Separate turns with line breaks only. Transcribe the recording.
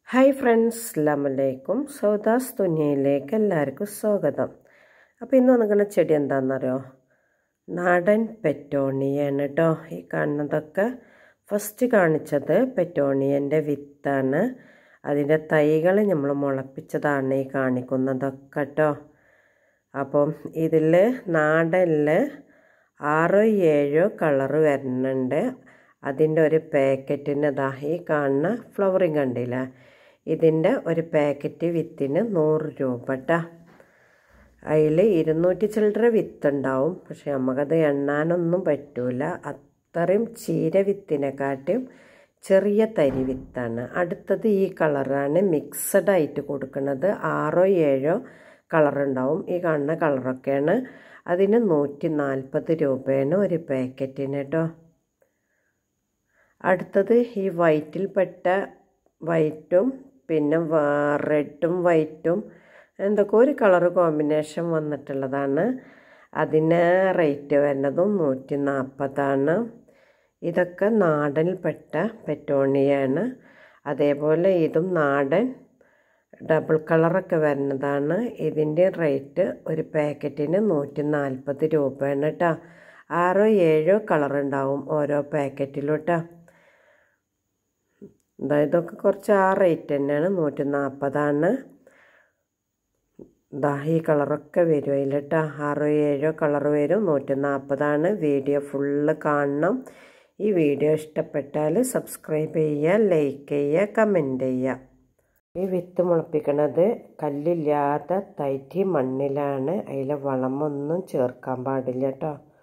hi friends അസ്ലാമലൈക്കും സൗദാസ് തുനിയയിലേക്ക് എല്ലാവർക്കും സ്വാഗതം അപ്പോൾ ഇന്ന് വന്നിരിക്കുന്ന ചെടി എന്താണെന്നറിയോ നാടൻ പെറ്റോണിയാണ് കേട്ടോ ഈ കാണുന്നതൊക്കെ ഫസ്റ്റ് കാണിച്ചത് പെറ്റോണിയൻ്റെ വിത്താണ് അതിൻ്റെ തൈകൾ നമ്മൾ മുളപ്പിച്ചതാണ് ഈ കാണിക്കുന്നതൊക്കെ കേട്ടോ അപ്പം ഇതിൽ നാടനിൽ ആറോ ഏഴോ കളറ് വരുന്നുണ്ട് അതിൻ്റെ ഒരു പാക്കറ്റിന് ദാ ഈ കാണുന്ന ഫ്ലവറിങ് കണ്ടില്ല ഇതിൻ്റെ ഒരു പാക്കറ്റ് വിത്തിന് നൂറ് രൂപ കേട്ടോ അതിൽ ഇരുന്നൂറ്റി ചില്ലറ വിത്തുണ്ടാവും പക്ഷെ നമുക്കത് എണ്ണാനൊന്നും പറ്റൂല അത്രയും ചീര വിത്തിനെക്കാട്ടും ചെറിയ തരി വിത്താണ് അടുത്തത് ഈ കളറാണ് മിക്സഡ് ആയിട്ട് കൊടുക്കുന്നത് ആറോ ഏഴോ കളറുണ്ടാവും ഈ കാണുന്ന കളറൊക്കെയാണ് അതിന് നൂറ്റി നാൽപ്പത് രൂപയാണ് ഒരു പാക്കറ്റിന് കേട്ടോ അടുത്തത് ഈ വൈറ്റിൽപ്പെട്ട വൈറ്റും പിന്നെ റെഡും വൈറ്റും എന്തൊക്കെ ഒരു കളർ കോമ്പിനേഷൻ വന്നിട്ടുള്ളതാണ് അതിന് റേറ്റ് വരുന്നതും നൂറ്റി നാൽപ്പതാണ് ഇതൊക്കെ നാടനിൽപ്പെട്ട പെറ്റോണിയാണ് അതേപോലെ ഇതും നാടൻ ഡബിൾ കളറൊക്കെ വരുന്നതാണ് ഇതിൻ്റെ റേറ്റ് ഒരു പാക്കറ്റിന് നൂറ്റി നാൽപ്പത് രൂപയാണ് കേട്ടോ ആറോ ഏഴോ കളർ ഉണ്ടാവും ഓരോ പാക്കറ്റിലും കേട്ടോ ഇതൊക്കെ കുറച്ച് ആ റേറ്റ് തന്നെയാണ് നൂറ്റി നാൽപ്പതാണ് ദാ ഈ കളറൊക്കെ വരും അതിൽ കേട്ടോ ആറോ ഏഴോ കളർ വരും നൂറ്റി നാൽപ്പതാണ് വീഡിയോ ഫുള്ള് കാണണം ഈ വീഡിയോ ഇഷ്ടപ്പെട്ടാൽ സബ്സ്ക്രൈബ് ചെയ്യുക ലൈക്ക് ചെയ്യുക കമൻറ്റ് ചെയ്യുക ഈ വിത്ത് മുളപ്പിക്കണത് കല്ലില്ലാത്ത തൈറ്റി മണ്ണിലാണ് അതിൽ വളമൊന്നും ചേർക്കാൻ പാടില്ല കേട്ടോ